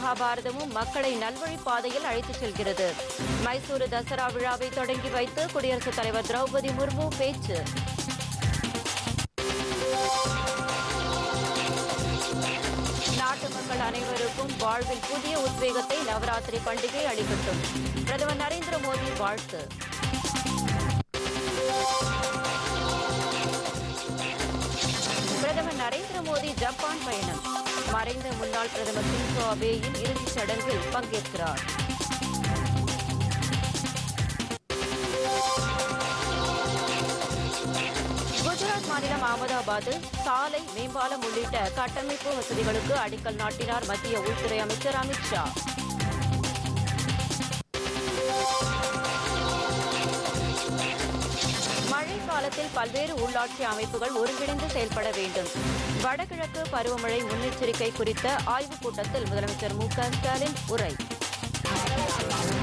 மகாபாரதமும் மக்களை நல்வழி பாதையில் அழைத்துச் செல்கிறது மைசூரு தசரா விழாவை தொடங்கி வைத்து குடியரசுத் தலைவர் திரௌபதி முர்மு பேச்சு நாட்டு மக்கள் அனைவருக்கும் வாழ்வில் புதிய உத்வேகத்தை நவராத்திரி பண்டிகை அளிக்கட்டும் பிரதமர் நரேந்திர மோடி வாழ்த்து பிரதமர் நரேந்திர மோடி ஜப்பான் பயணம் மறைந்த முன்னாள் பிரதமர் ஷின்சோ அபேயின் இறுதிச் சடங்கில் பங்கேற்கிறார் குஜராத் மாநிலம் அகமதாபாத்தில் சாலை மேம்பாலம் உள்ளிட்ட கட்டமைப்பு வசதிகளுக்கு அடிக்கல் நாட்டினார் மத்திய உள்துறை அமைச்சர் அமித் ஷா மழை காலத்தில் பல்வேறு உள்ளாட்சி அமைப்புகள் ஒருங்கிணைந்து செயல்பட வேண்டும் வடகிழக்கு பருவமழை முன்னெச்சரிக்கை குறித்த ஆய்வுக் கூட்டத்தில் முதலமைச்சர் மு க ஸ்டாலின் உரை